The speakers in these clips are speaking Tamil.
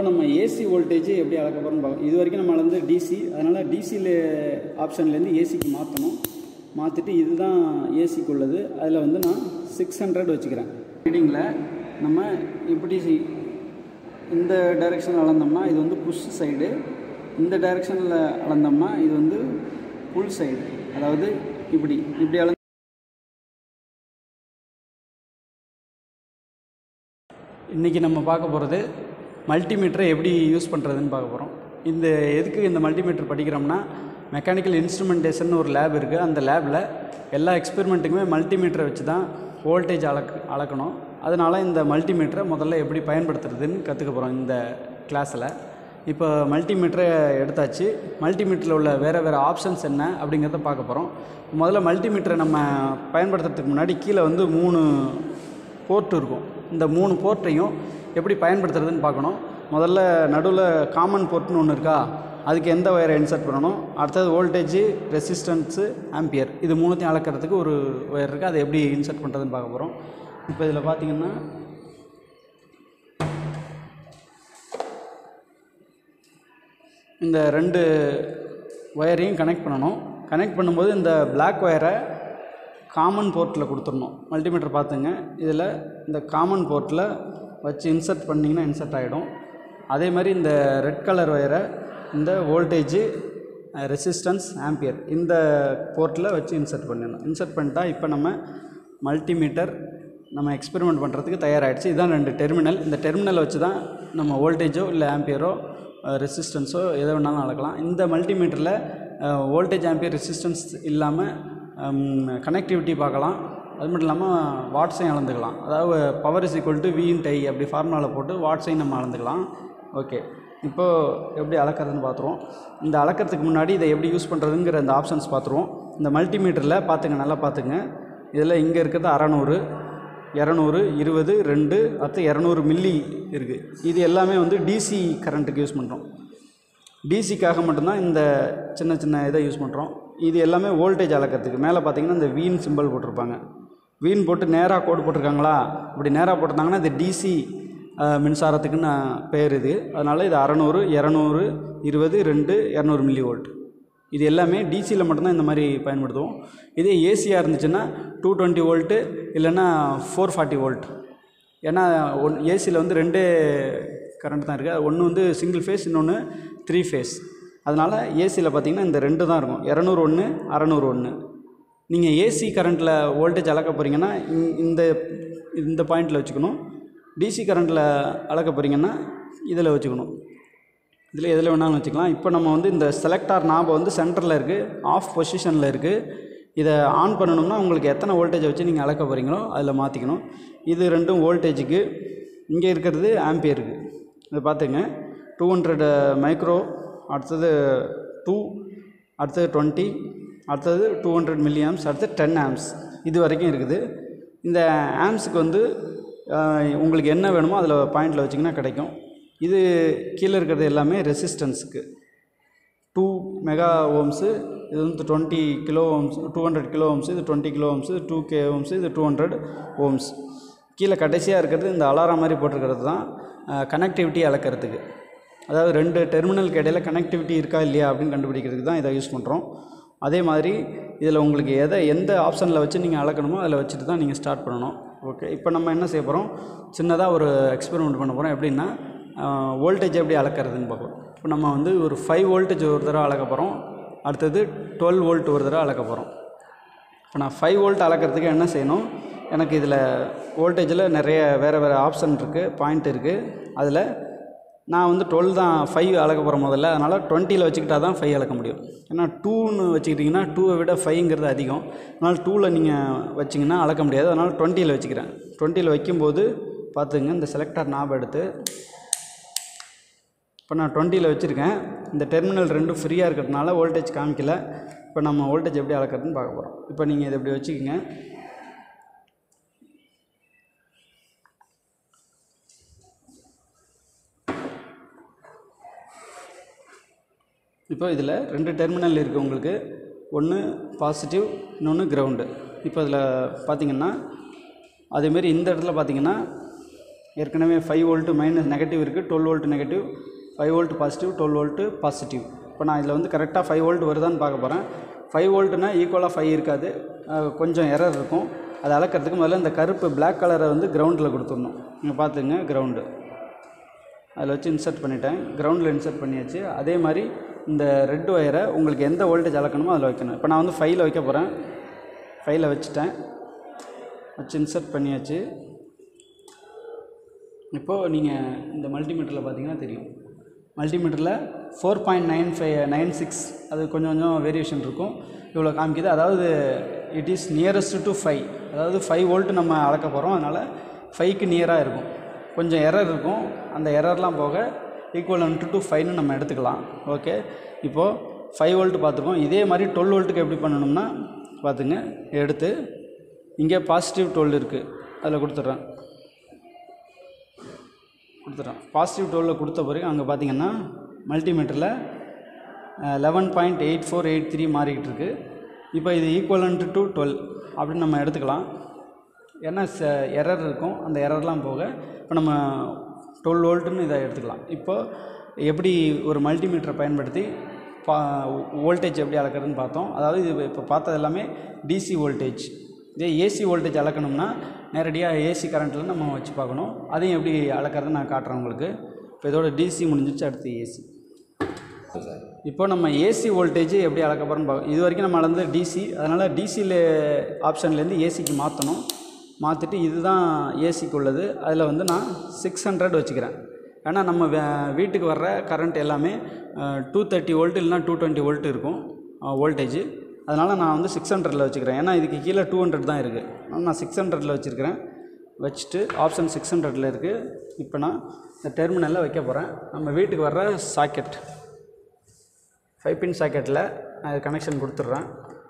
நம்ம ஏசி வோல்டேஜ் எப்படி அளக்க போகிறோம்னு பார்க்கலாம் இது வரைக்கும் நம்ம அளந்து டிசி அதனால் டிசியில் ஆப்ஷன்லேருந்து ஏசிக்கு மாற்றணும் மாற்றிட்டு இதுதான் ஏசிக்கு உள்ளது அதில் வந்து நான் சிக்ஸ் ஹண்ட்ரட் வச்சுக்கிறேன் ரீடிங்கில் நம்ம இப்படி செய்- இந்த டைரெக்ஷனில் அளந்தோம்னா இது வந்து புஷ் சைடு இந்த டைரெக்ஷனில் அளந்தோம்னா இது வந்து புல் சைடு அதாவது இப்படி இப்படி அளந்து இன்றைக்கி நம்ம பார்க்க போகிறது மல்டிமீட்டரை எப்படி யூஸ் பண்ணுறதுன்னு பார்க்க போகிறோம் இந்த எதுக்கு இந்த மல்டிமீட்டர் படிக்கிறோம்னா மெக்கானிக்கல் இன்ஸ்ட்ருமெண்டேஷன் ஒரு லேப் இருக்குது அந்த லேபில் எல்லா எக்ஸ்பெரிமெண்ட்டுக்குமே மல்டிமீட்டரை வச்சு தான் வோல்டேஜ் அளக் அளக்கணும் அதனால் இந்த மல்டிமீட்டரை முதல்ல எப்படி பயன்படுத்துறதுன்னு கற்றுக்க போகிறோம் இந்த கிளாஸில் இப்போ மல்டிமீட்டரை எடுத்தாச்சு மல்டிமீட்டரில் உள்ள வேறு வேறு ஆப்ஷன்ஸ் என்ன அப்படிங்கிறத பார்க்க போகிறோம் முதல்ல மல்டிமீட்டரை நம்ம பயன்படுத்துறதுக்கு முன்னாடி கீழே வந்து மூணு போர்ட் இருக்கும் இந்த மூணு போர்ட்டையும் எப்படி பயன்படுத்துறதுன்னு பார்க்கணும் முதல்ல நடுவில் காமன் போர்ட்னு ஒன்று இருக்கா அதுக்கு எந்த ஒயரை இன்சர்ட் பண்ணணும் அடுத்தது வோல்டேஜ் ரெசிஸ்டன்ஸு ஆம்பியர் இது மூணுத்தையும் அளக்கிறதுக்கு ஒரு ஒயர் இருக்குது அதை எப்படி இன்சர்ட் பண்ணுறதுன்னு பார்க்க போகிறோம் இப்போ இதில் பார்த்தீங்கன்னா இந்த ரெண்டு ஒயரையும் கனெக்ட் பண்ணணும் கனெக்ட் பண்ணும்போது இந்த Black ஒயரை காமன் போர்ட்டில் கொடுத்துடணும் மல்டிமீட்டர் பார்த்துங்க இதில் இந்த காமன் போர்ட்டில் வச்சு இன்சர்ட் பண்ணிங்கன்னா இன்சர்ட் ஆகிடும் அதே மாதிரி இந்த ரெட் கலர் ஒயரை இந்த வோல்டேஜு ரெசிஸ்டன்ஸ் ஆம்பியர் இந்த போர்ட்டில் வச்சு இன்சர்ட் பண்ணிடணும் இன்சர்ட் பண்ணிட்டா இப்போ நம்ம மல்டிமீட்டர் நம்ம எக்ஸ்பெரிமெண்ட் பண்ணுறதுக்கு தயாராகிடுச்சு இதுதான் ரெண்டு டெர்மினல் இந்த டெர்மினலை வச்சு தான் நம்ம வோல்டேஜோ இல்லை ஆம்பியரோ ரெசிஸ்டன்ஸோ எதை வேணாலும் அளக்கலாம் இந்த மல்டிமீட்டரில் வோல்டேஜ் ஆம்பியர் ரெசிஸ்டன்ஸ் இல்லாமல் கனெக்டிவிட்டி பார்க்கலாம் அது மட்டும் இல்லாமல் வாட்ஸையும் அளந்துக்கலாம் அதாவது power is equal to V into I அப்படி ஃபார்முலாவில் போட்டு வாட்ஸையும் நம்ம அளந்துக்கலாம் ஓகே இப்போது எப்படி அளக்கிறதுன்னு பார்த்துருவோம் இந்த அளக்கிறதுக்கு முன்னாடி இதை எப்படி யூஸ் பண்ணுறதுங்கிற இந்த ஆப்ஷன்ஸ் பார்த்துருவோம் இந்த மல்டிமீட்டரில் பார்த்துங்க நல்லா பார்த்துங்க இதில் இங்கே இருக்கிறது அறநூறு இரநூறு இருபது ரெண்டு அடுத்து இரநூறு மில்லி இருக்குது இது எல்லாமே வந்து டிசி கரண்ட்டுக்கு யூஸ் பண்ணுறோம் டிசிக்காக மட்டும்தான் இந்த சின்ன சின்ன இதை யூஸ் பண்ணுறோம் இது எல்லாமே வோல்டேஜ் அளக்கிறதுக்கு மேலே பார்த்தீங்கன்னா இந்த வீன் சிம்பிள் போட்டிருப்பாங்க வீன் போட்டு நேராக கோடு போட்டிருக்காங்களா இப்படி நேராக போட்டிருந்தாங்கன்னா இது டிசி மின்சாரத்துக்குன்னு பேர் இது அதனால் இது அறநூறு இரநூறு இருபது ரெண்டு இரநூறு மில்லி வோல்ட் இது எல்லாமே டிசியில் மட்டும்தான் இந்த மாதிரி பயன்படுத்துவோம் இதே ஏசியாக இருந்துச்சுன்னா டூ டுவெண்ட்டி வோல்ட்டு இல்லைன்னா ஃபோர் ஃபார்ட்டி வோல்ட் ஏன்னா ஒன் ஏசியில் வந்து ரெண்டே கரண்ட் தான் இருக்குது ஒன்று வந்து சிங்கிள் ஃபேஸ் இன்னொன்று த்ரீ ஃபேஸ் அதனால் ஏசியில் பார்த்தீங்கன்னா இந்த ரெண்டு தான் இருக்கும் இரநூறு ஒன்று அறநூறு ஒன்று நீங்கள் ஏசி கரண்ட்டில் வோல்டேஜ் அளக்க போகிறீங்கன்னா இ- இந்த இந்த பாயிண்டில் வச்சுக்கணும் டிசி கரண்ட்டில் அளக்க போகிறீங்கன்னா இதில் வச்சுக்கணும் இதில் எதில் வேணாலும் வச்சுக்கலாம் இப்போ நம்ம வந்து இந்த செலக்டார் நாப வந்து சென்டரில் இருக்குது ஆஃப் பொசிஷனில் இருக்குது இதை ஆன் பண்ணணும்னா உங்களுக்கு எத்தனை வோல்டேஜை வச்சு நீங்கள் அளக்க போகிறீங்களோ அதில் மாற்றிக்கணும் இது ரெண்டும் வோல்டேஜுக்கு இங்கே இருக்கிறது ஆம்பியருக்கு இதை பார்த்துங்க டூ ஹண்ட்ரட் மைக்ரோ அடுத்தது டூ அடுத்தது டுவெண்ட்டி அடுத்தது டூ ஹண்ட்ரட் மில்லி ஆம்ஸ் அடுத்து டென் ஆம்ஸ் இது வரைக்கும் இருக்குது இந்த ஆம்ஸுக்கு வந்து ஆஹ், உங்களுக்கு என்ன வேணுமோ அதில் பாயிண்டில் வச்சிங்கன்னா கிடைக்கும் இது கீழே இருக்கிறது எல்லாமே ரெசிஸ்டன்ஸுக்கு டூ மெகா ஓம்ஸு இது வந்து twenty kilo ohms two hundred kilo ohms இது twenty kilo ohms two K ohms இது டூ ஹண்ட்ரட் ஓம்ஸ் கீழே கடைசியாக இருக்கிறது இந்த அலாரம் மாதிரி போட்டிருக்கிறது தான் கனெக்டிவிட்டி அளக்கிறதுக்கு அதாவது ரெண்டு டெர்மினலுக்கு இடையில கனெக்டிவிட்டி இருக்கா இல்லையா அப்படின்னு கண்டுபிடிக்கிறதுக்கு தான் இதை யூஸ் பண்ணுறோம் அதே மாதிரி இதில் உங்களுக்கு எதை எந்த ஆப்ஷனில் வச்சு நீங்கள் அளக்கணுமோ அதில் வச்சுட்டு தான் நீங்கள் ஸ்டார்ட் பண்ணணும் ஓகே இப்போ நம்ம என்ன செய்ய போகிறோம் சின்னதாக ஒரு எக்ஸ்பெரிமெண்ட் பண்ண போகிறோம் எப்படின்னா வோல்டேஜ் எப்படி அளக்கிறதுன்னு பார்ப்போம் இப்போ நம்ம வந்து ஒரு ஃபைவ் வோல்டேஜ் ஒரு தடவை அளக்க போகிறோம் அடுத்தது டுவெல் வோல்ட் ஒரு தடவை அளக்க போகிறோம் இப்போ நான் ஃபைவ் வோல்ட் அளக்கிறதுக்கு என்ன செய்யணும் எனக்கு இதில் வோல்டேஜில் நிறைய வேறு வேறு ஆப்ஷன் இருக்குது பாயிண்ட் இருக்குது அதில் நான் வந்து டுவெல் தான் ஃபைவ் அளக்க போகிறேன் முதல்ல அதனால் டுவெண்ட்டியில் வச்சுக்கிட்டா தான் ஃபைவ் அளக்க முடியும் ஏன்னா டூன்னு வச்சுக்கிட்டிங்கன்னா டூவை விட ஃபைவ்ங்கிறது அதிகம் அதனால் டூவில் நீங்கள் வச்சிங்கன்னா அளக்க முடியாது அதனால் டுவெண்ட்டியில் வச்சுக்கிறேன் டுவெண்ட்டியில் வைக்கும்போது பார்த்துங்க இந்த செலக்டர் ஞாபகம் எடுத்து இப்போ நான் டுவெண்ட்டியில் வச்சுருக்கேன் இந்த டெர்மினல் ரெண்டும் ஃப்ரீயாக இருக்கிறதுனால வோல்டேஜ் காமிக்கல இப்போ நம்ம வோல்டேஜ் எப்படி அளக்கிறதுன்னு பார்க்க போகிறோம் இப்போ நீங்கள் இதை இப்படி வச்சுக்கோங்க இப்போ இதில் ரெண்டு டெர்மினல் இருக்குது உங்களுக்கு ஒன்று பாசிட்டிவ் இன்னொன்று கிரவுண்டு இப்போ இதில் பார்த்தீங்கன்னா அதேமாரி இந்த இடத்துல பார்த்தீங்கன்னா ஏற்கனவே ஃபைவ் வோல்ட்டு மைனஸ் நெகட்டிவ் இருக்குது twelve volt negative five volt positive twelve volt positive இப்போ நான் இதில் வந்து கரெக்டாக ஃபைவ் வோல்ட் வருதான்னு பார்க்க போகிறேன் ஃபைவ் வோல்ட்டுனா ஈக்குவலாக ஃபைவ் இருக்காது அஹ் கொஞ்சம் எரர் இருக்கும் அதை அளக்கிறதுக்கு முதல்ல இந்த கருப்பு Black கலரை வந்து கிரவுண்டில் கொடுத்துடணும் இங்கே பார்த்துங்க கிரவுண்டு அதில் வச்சு இன்சர்ட் பண்ணிட்டேன் கிரவுண்டில் இன்சர்ட் பண்ணியாச்சு அதே மாதிரி இந்த ரெட் ஒயரை உங்களுக்கு எந்த வோல்டேஜ் அளக்கணுமோ அதில் வைக்கணும் இப்போ நான் வந்து ஃபைவ்ல வைக்க போகிறேன் ஃபைவ்ல வச்சுட்டேன் வச்சு இன்சர்ட் பண்ணியாச்சு இப்போது நீங்கள் இந்த மல்டிமீட்டரில் பார்த்தீங்கன்னா தெரியும் மல்டிமீட்டரில் four point nine five nine six அது கொஞ்சம் கொஞ்சம் வேரியேஷன் இருக்கும் இவ்வளோ காமிக்குது அதாவது it is nearest to five அதாவது ஃபைவ் வோல்ட் நம்ம அளக்க போகிறோம் அதனால் ஃபைவ்க்கு நியராக இருக்கும் கொஞ்சம் எரர் இருக்கும் அந்த எரர்லாம் போக ஈக்குவல் டு டு ஃபைவ்னு நம்ம எடுத்துக்கலாம் ஓகே இப்போது ஃபைவ் வோல்ட் பார்த்துருக்கோம் இதே மாதிரி டுவெல் வோல்ட்டுக்கு எப்படி பண்ணணும்னா பார்த்துங்க எடுத்து இங்கே பாசிட்டிவ் டுவெல் இருக்குது அதில் கொடுத்துட்றேன் கொடுத்துட்றேன் பாசிட்டிவ் டுவெலில் கொடுத்த பிறகு அங்கே பார்த்தீங்கன்னா மல்டிமீட்டரில் eleven point eight four eight three மாறிக்கிட்டு இருக்கு இப்போ இது ஈக்குவலன்ட் டு டுவெல் அப்படின்னு நம்ம எடுத்துக்கலாம் ஏன்னா ச எரர் இருக்கும் அந்த எரர்லாம் போக இப்போ நம்ம டுவெல் வோல்ட்டுன்னு இதை எடுத்துக்கலாம் இப்போ எப்படி ஒரு மல்டிமீட்டரை பயன்படுத்தி பா வோல்டேஜ் எப்படி அளக்கிறதுன்னு பார்த்தோம் அதாவது இது இப்போ பார்த்தது எல்லாமே டிசி வோல்டேஜ் இதே ஏசி வோல்டேஜ் அளக்கணும்னா நேரடியாக ஏசி கரண்ட்டில் நம்ம வச்சு பார்க்கணும் அதையும் எப்படி அளக்கிறதுன்னு நான் காட்டுறேன் உங்களுக்கு இப்போ இதோட டிசி முடிஞ்சிச்சு அடுத்து ஏசி இப்போ நம்ம ஏசி வோல்டேஜ் எப்படி அளக்க போகிறோம்னு பார்க்க இது வரைக்கும் நம்ம அளந்து டிசி அதனால் டிசியில் ஆப்ஷன்லேருந்து ஏசிக்கு மாற்றணும் மாற்றிட்டு இதுதான் ஏசிக்கு உள்ளது அதில் வந்து நான் சிக்ஸ் ஹண்ட்ரட் வச்சுக்கிறேன் ஏன்னா நம்ம வே- வீட்டுக்கு வர்ற கரண்ட் எல்லாமே டூ தேர்ட்டி வோல்ட் இல்லைனா டூ டுவெண்ட்டி வோல்ட் இருக்கும் வோல்டேஜ் அதனால் நான் வந்து சிக்ஸ் ஹண்ட்ரடில் வச்சுக்கிறேன் ஏன்னா இதுக்கு கீழே டூ ஹண்ட்ரட் தான் இருக்குது ஆனால் நான் சிக்ஸ் ஹண்ட்ரடில் வச்சுருக்கிறேன் வச்சுட்டு ஆப்ஷன் சிக்ஸ் ஹண்ட்ரடில் இருக்குது இப்போ நான் இந்த டெர்மினலில் வைக்க போகிறேன் நம்ம வீட்டுக்கு வர்ற சாக்கெட் ஃபைவ் பின் சாக்கெட்டில் நான் இது கனெக்ஷன் கொடுத்துட்றேன்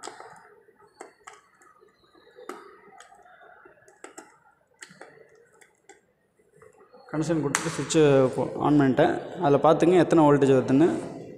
கனெக்ஷன் கொடுத்துட்டு சுவிட்சு ஆன் பண்ணிட்டேன் அதில் பார்த்துங்க எத்தனை வோல்டேஜ் வருதுன்னு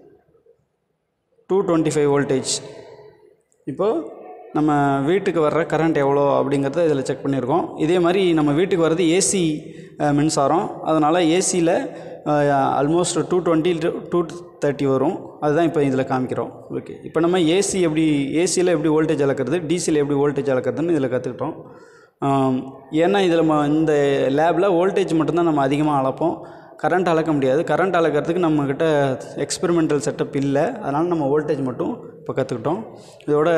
டூ டுவெண்ட்டி ஃபைவ் வோல்டேஜ் இப்போது நம்ம வீட்டுக்கு வர்ற கரண்ட் எவ்வளோ அப்படிங்கிறத இதில் செக் பண்ணியிருக்கோம் இதே மாதிரி நம்ம வீட்டுக்கு வர்றது ஏசி மின்சாரம் அதனால் ஏசியில் almost two twenty two thirty வரும் அதுதான் இப்போ இதில் காமிக்கிறோம் ஓகே இப்போ நம்ம ஏசி எப்படி ஏசியில் எப்படி வோல்டேஜ் அளக்கிறது டிசியில் எப்படி வோல்டேஜ் அளக்கிறதுன்னு இதில் கற்றுக்கிட்டோம் ஆம், ஏன்னா இதில் நம்ம இந்த லேபில் வோல்டேஜ் மட்டும்தான் நம்ம அதிகமாக அளப்போம் கரண்ட் அளக்க முடியாது கரண்ட் அளக்கிறதுக்கு நம்மக்கிட்ட எக்ஸ்பெரிமெண்டல் செட்டப் இல்லை அதனால் நம்ம வோல்டேஜ் மட்டும் இப்போ கற்றுக்கிட்டோம் இதோட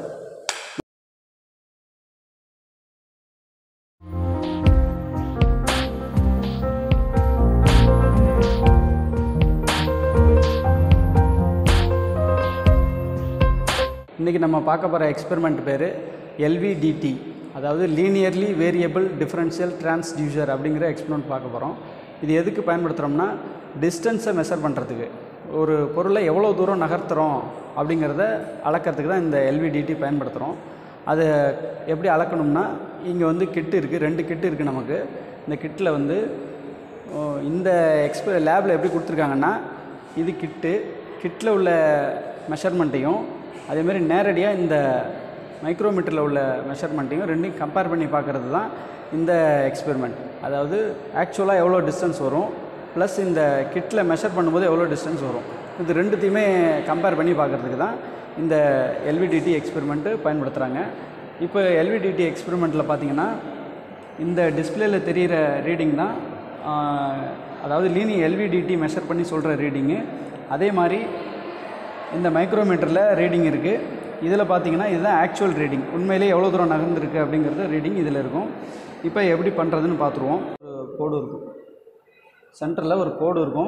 இன்றைக்கி நம்ம பார்க்க போகிற எக்ஸ்பெரிமெண்ட் பேர் எல்விடிடி அதாவது லீனியர்லி வேரியபிள் டிஃபரன்ஷியல் டிரான்ஸ்டியூசர் அப்படிங்கிற எக்ஸ்பெரிமெண்ட் பார்க்க போகிறோம் இது எதுக்கு பயன்படுத்துகிறோம்னா டிஸ்டன்ஸை மெஷர் பண்ணுறதுக்கு ஒரு பொருளை எவ்வளோ தூரம் நகர்த்துறோம் அப்படிங்கிறத அளக்கிறதுக்கு தான் இந்த எல்விடிடி பயன்படுத்துகிறோம் அதை எப்படி அளக்கணும்னா இங்கே வந்து கிட்டு இருக்குது ரெண்டு கிட்டு இருக்குது நமக்கு இந்த கிட்டில் வந்து ஓ, இந்த எக்ஸ்ப லேபில் எப்படி கொடுத்துருக்காங்கன்னா இது கிட்டு கிட்டில் உள்ள மெஷர்மெண்ட்டையும் அதேமாரி நேரடியாக இந்த மைக்ரோமீட்டரில் உள்ள மெஷர்மெண்ட்டையும் ரெண்டையும் கம்பேர் பண்ணி பார்க்குறது தான் இந்த எக்ஸ்பெரிமெண்ட் அதாவது ஆக்சுவலாக எவ்வளோ டிஸ்டன்ஸ் வரும் ப்ளஸ் இந்த கிட்டில் மெஷர் பண்ணும்போது எவ்வளோ டிஸ்டன்ஸ் வரும் இது ரெண்டுத்தையுமே கம்பேர் பண்ணி பார்க்குறதுக்கு தான் இந்த எல்விடிடி எக்ஸ்பெரிமெண்ட்டு பயன்படுத்துகிறாங்க இப்போ எல்விடிடி எக்ஸ்பெரிமெண்ட்டில் பார்த்தீங்கன்னா இந்த டிஸ்பிளேல தெரிகிற ரீடிங் தான் ஆஹ், அதாவது லீனி எல்விடிடி மெஷர் பண்ணி சொல்கிற ரீடிங்கு அதே மாதிரி இந்த மைக்ரோமீட்டரில் ரீடிங் இருக்குது இதில் பார்த்தீங்கன்னா இதுதான் ஆக்சுவல் ரீடிங் உண்மையிலே எவ்வளோ தூரம் நகர்ந்துருக்கு அப்படிங்கிறது ரீடிங் இதில் இருக்கும் இப்போ எப்படி பண்ணுறதுன்னு பார்த்துருவோம் ஒரு கோடு இருக்கும் சென்டரில் ஒரு கோடு இருக்கும்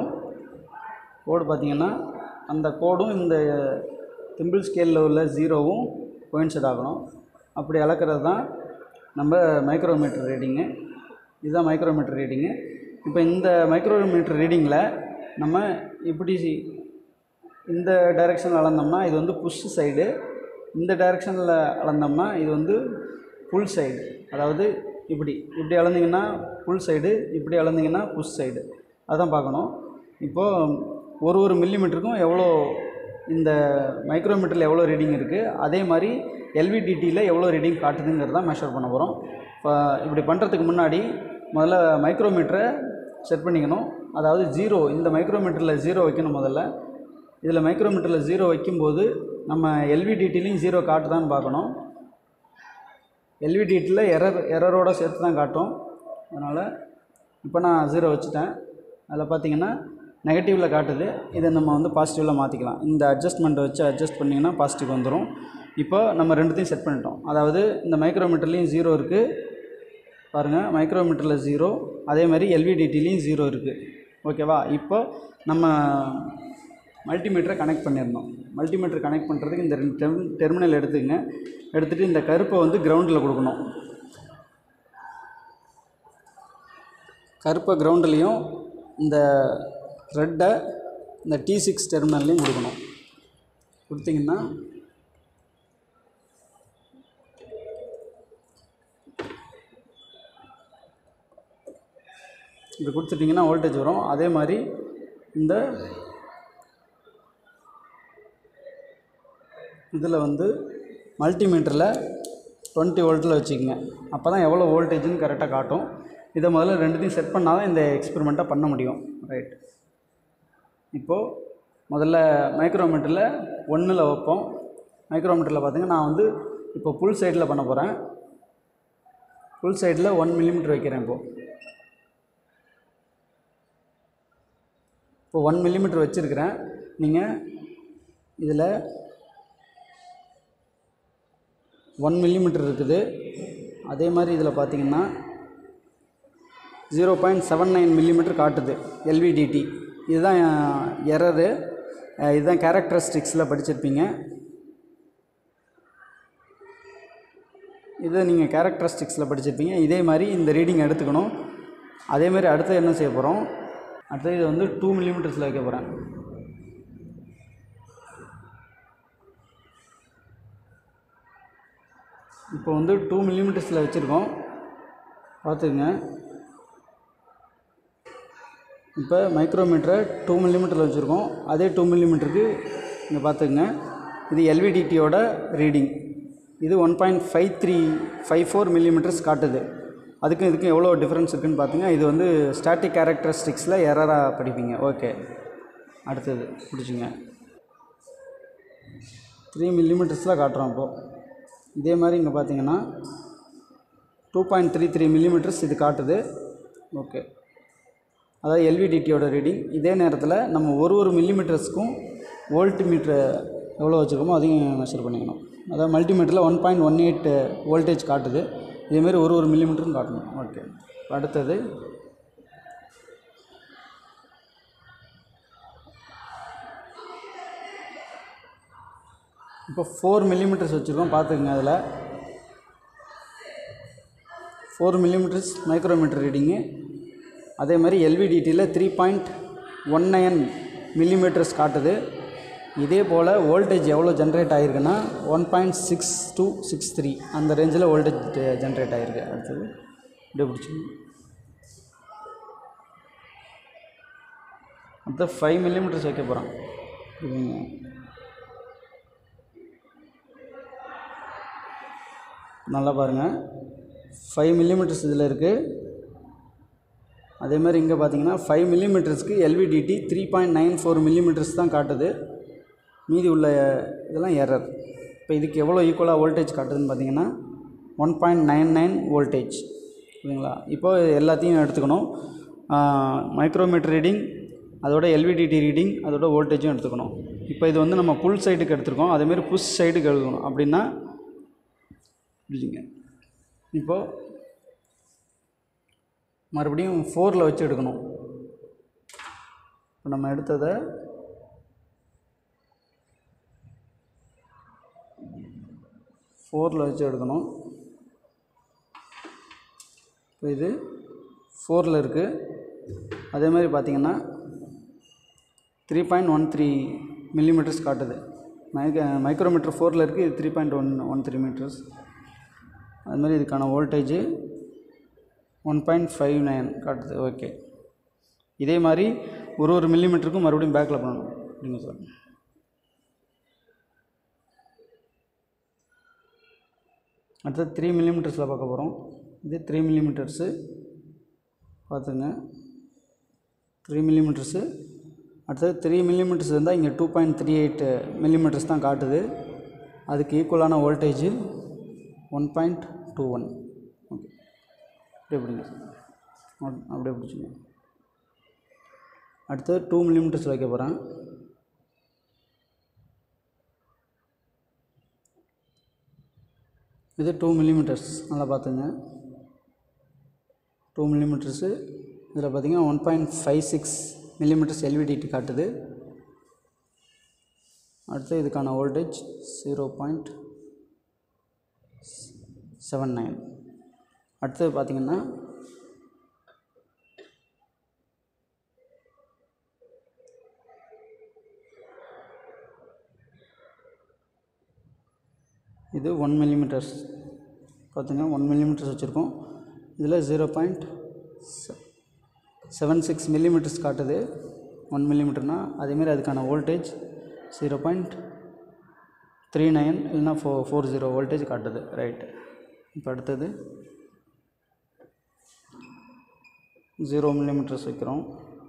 கோடு பார்த்தீங்கன்னா அந்த கோடும் இந்த திம்பிள் ஸ்கேலில் உள்ள ஜீரோவும் கோயின்சைட் ஆகணும் அப்படி அளக்கிறது தான் நம்ம மைக்ரோமீட்டர் ரீடிங்கு இதுதான் மைக்ரோமீட்டர் ரீடிங்கு இப்போ இந்த மைக்ரோமீட்டர் ரீடிங்கில் நம்ம இப்படி இந்த டைரெக்ஷனில் அளந்தோம்னா இது வந்து புஷ் சைடு இந்த டைரெக்ஷனில் அளந்தோம்னா இது வந்து புல் சைடு அதாவது இப்படி இப்படி அளந்தீங்கன்னா புல் சைடு இப்படி அளந்தீங்கன்னா புஷ் சைடு அதான் பார்க்கணும் இப்போது ஒரு ஒரு மில்லிமீட்டருக்கும் எவ்வளோ இந்த மைக்ரோமீட்டரில் எவ்வளோ ரீடிங் இருக்குது அதே மாதிரி எல்விடிடியில் எவ்வளோ ரீடிங் காட்டுதுங்கிறத மெஷர் பண்ண போகிறோம் இப்போ இப்படி பண்ணுறதுக்கு முன்னாடி முதல்ல மைக்ரோமீட்டரை செட் பண்ணிக்கணும் அதாவது ஜீரோ இந்த மைக்ரோமீட்டரில் ஜீரோ வைக்கணும் முதல்ல இதில் மைக்ரோமீட்டரில் ஜீரோ வைக்கும்போது நம்ம எல்விடிடிலையும் ஜீரோ காட்டுதான்னு பார்க்கணும் எல்விடிடியில் எரர் எரரோட சேர்த்து தான் காட்டும் அதனால் இப்போ நான் ஜீரோ வச்சுட்டேன் அதில் பார்த்தீங்கன்னா நெகட்டிவில் காட்டுது இதை நம்ம வந்து பாசிட்டிவில் மாற்றிக்கலாம் இந்த அட்ஜஸ்ட்மெண்ட்டை வச்சு அட்ஜஸ்ட் பண்ணிங்கன்னா பாசிட்டிவ் வந்துடும் இப்போ நம்ம ரெண்டுத்தையும் செட் பண்ணிட்டோம் அதாவது இந்த மைக்ரோமீட்டர்லேயும் ஜீரோ இருக்குது பாருங்கள் மைக்ரோமீட்டரில் ஜீரோ அதே மாதிரி எல்விடிடிலையும் ஜீரோ இருக்குது ஓகேவா இப்போ நம்ம மல்டிமீட்டரை கனெக்ட் பண்ணிடணும் மல்டிமீட்டர் கனெக்ட் பண்ணுறதுக்கு இந்த ரெண்டு டெர்ம் டெர்மினல் எடுத்துக்கங்க எடுத்துகிட்டு இந்த கருப்பை வந்து கிரவுண்டில் கொடுக்கணும் கருப்பை கிரவுண்ட்லேயும் இந்த ரெட்டை இந்த டி சிக்ஸ் டெர்மினல்லையும் கொடுக்கணும் கொடுத்தீங்கன்னா இப்படி கொடுத்துட்டிங்கன்னா வோல்டேஜ் வரும் அதே மாதிரி இந்த இதில் வந்து மல்டிமீட்டரில் டுவெண்ட்டி வோல்ட்டில் வச்சுக்கோங்க அப்போ தான் எவ்வளோ வோல்டேஜ்னு கரெக்டாக காட்டும் இதை முதல்ல ரெண்டுத்தையும் செட் பண்ணால் தான் இந்த எக்ஸ்பெரிமெண்ட்டை பண்ண முடியும் ரைட் இப்போது முதல்ல மைக்ரோமீட்டரில் ஒன்றில் வைப்போம் மைக்ரோமீட்டரில் பார்த்தீங்கன்னா நான் வந்து இப்போ புல் சைடில் பண்ண போகிறேன் ஃபுல் சைடில் ஒன் மில்லிமீட்டர் வைக்கிறேன் இப்போது இப்போ ஒன் மில்லிமீட்டர் வச்சுருக்கிறேன் நீங்கள் இதில் ஒன் மில்லிமீட்டர் இருக்குது அதே மாதிரி இதில் பார்த்தீங்கன்னா zero point seven nine millimetre காட்டுது எல்விடிடி இதுதான் எரரு இதுதான் கேரக்டரிஸ்டிக்ஸில் படிச்சிருப்பீங்க இதை நீங்கள் கேரக்டரிஸ்டிக்ஸில் படிச்சிருப்பீங்க இதே மாதிரி இந்த ரீடிங் எடுத்துக்கணும் அதே மாதிரி அடுத்து என்ன செய்ய போகிறோம் அடுத்தது இது வந்து டூ மில்லிமீட்டர்ஸில் வைக்க போகிறேன் இப்போ வந்து டூ மில்லிமீட்டர்ஸில் வச்சுருக்கோம் பார்த்துக்குங்க இப்போ மைக்ரோமீட்டரை டூ மில்லிமீட்டரில் வச்சுருக்கோம் அதே டூ மில்லிமீட்டருக்கு இங்கே பார்த்துக்குங்க இது எல்விடிடியோட ரீடிங் இது one point five three five four millimetres காட்டுது அதுக்கும் இதுக்கும் எவ்வளோ டிஃப்ரென்ஸ் இருக்குதுன்னு பார்த்துங்க இது வந்து ஸ்டாட்டிக் கேரக்டரிஸ்டிக்ஸில் எரராக படிப்பீங்க ஓகே அடுத்தது பிடிச்சிங்க த்ரீ மில்லிமீட்டர்ஸில் காட்டுறோம் இப்போது இதே மாதிரி இங்கே பார்த்தீங்கன்னா two point three three millimetres இது காட்டுது ஓகே அதாவது எல்விடிடியோட ரீடிங் இதே நேரத்தில் நம்ம ஒரு ஒரு மில்லிமீட்டர்ஸ்க்கும் வோல்ட் மீட்ரு எவ்வளோ வச்சுருக்கோமோ அதையும் மெஷர் பண்ணிக்கணும் அதாவது மல்டிமீட்டரில் one point one eight voltage காட்டுது இதேமாரி ஒரு ஒரு மில்லிமீட்டரும் காட்டணும் ஓகே அடுத்தது இப்போ ஃபோர் மில்லிமீட்டர்ஸ் வச்சுருக்கோம் பார்த்துக்குங்க அதில் ஃபோர் மில்லிமீட்டர்ஸ் மைக்ரோமீட்டர் ரீடிங்கு அதே மாதிரி எல்விடிடியில் three point one nine millimetres காட்டுது இதே போல் வோல்டேஜ் எவ்வளோ ஜென்ரேட் ஆகிருக்குன்னா one point six two six three அந்த ரேஞ்சில் வோல்டேஜ் ஜென்ரேட் ஆகிருக்கு அடுத்தது இப்படியே பிடிச்சிக்கணும் அடுத்து ஃபைவ் மில்லிமீட்டர்ஸ் வைக்க போகிறோம் நல்லா பாருங்கள் ஃபைவ் மில்லிமீட்டர்ஸ் இதில் இருக்குது அதே மாதிரி இங்கே பார்த்தீங்கன்னா ஃபைவ் மில்லிமீட்டர்ஸ்க்கு LVDT three point nine four millimetres தான் காட்டுது மீதி உள்ள இதெல்லாம் எரர் இப்போ இதுக்கு எவ்வளோ ஈக்குவலாக வோல்டேஜ் காட்டுதுன்னு பார்த்தீங்கன்னா one point nine nine voltage ஓகேங்களா இப்போ எல்லாத்தையும் எடுத்துக்கணும் மைக்ரோமீட்டர் ரீடிங் அதோட எல்விடிடி ரீடிங் அதோட வோல்டேஜும் எடுத்துக்கணும் இப்போ இது வந்து நம்ம புல் சைடுக்கு எடுத்துருக்கோம் அதேமாரி புஷ் சைடுக்கு எடுக்கணும் அப்படின்னா இல்லைங்க இப்போது மறுபடியும் ஃபோரில் வச்சு எடுக்கணும் இப்போ நம்ம எடுத்ததை ஃபோரில் வச்சு எடுக்கணும் இப்போ இது ஃபோரில் இருக்குது அதே மாதிரி பார்த்தீங்கன்னா three point one three millimeters காட்டுது மைக்க மைக்ரோமீட்டர் ஃபோரில் இருக்குது இது three point one one three meters அது மாதிரி இதுக்கான voltage one point five nine காட்டுது ஓகே இதே மாதிரி ஒரு ஒரு மில்லிமீட்டருக்கும் மறுபடியும் பேக்கில் பண்ணணும் அப்படிங்க சார் அடுத்தது த்ரீ மில்லிமீட்டர்ஸில் பார்க்க போகிறோம் இது த்ரீ மில்லிமீட்டர்ஸு பார்த்துங்க த்ரீ மில்லிமீட்டர்ஸு அடுத்தது த்ரீ மில்லிமீட்டர்ஸ் இருந்தால் இங்கே two point three eight millimeters தான் காட்டுது அதுக்கு ஈக்குவலான voltage one point two one okay அப்படியே பிடிங்க அப்~ அப்படியே பிடிச்சிங்க அடுத்தது டூ மில்லிமீட்டர்ஸ் வைக்க போகிறேன் இது டூ மில்லிமீட்டர்ஸ் நல்லா பார்த்துங்க டூ மில்லிமீட்டர்ஸு இதில் பார்த்தீங்கன்னா one point five six millimeters LVDT காட்டுது அடுத்து இதுக்கான voltage zero point seven nine அடுத்தது பார்த்தீங்கன்னா இது ஒன் மில்லிமீட்டர்ஸ் பார்த்துங்க ஒன் மில்லிமீட்டர்ஸ் வச்சுருக்கோம் இதில் zero point seven six millimeters காட்டுது ஒன் மில்லிமீட்டர்னால் அதேமாரி அதுக்கான voltage zero point three nine இல்லைனா ஃபோ ஃபோர் ஜீரோ வோல்டேஜ் காட்டுது ரைட் இப்போ அடுத்தது ஜீரோ மில்லிமீட்டர்ஸ் வைக்கிறோம்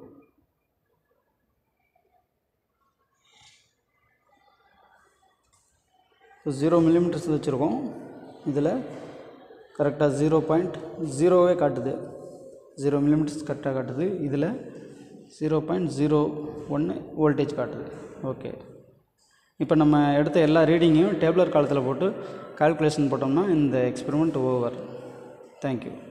இப்போ ஜீரோ மில்லிமீட்டர்ஸ் வச்சுருக்கோம் இதில் கரெக்டாக ஜீரோ பாயிண்ட் ஜீரோவே காட்டுது ஜீரோ மில்லிமீட்டர்ஸ் கரெக்டாக காட்டுது இதில் ஜீரோ பாயிண்ட் ஜீரோ ஒன்று வோல்டேஜ் காட்டுது ஓகே இப்போ நம்ம எடுத்த எல்லா ரீடிங்கையும் டேப்லர் காலத்தில் போட்டு கால்குலேஷன் போட்டோம்னா இந்த எக்ஸ்பெரிமெண்ட் ஓவர் தேங்க்யூ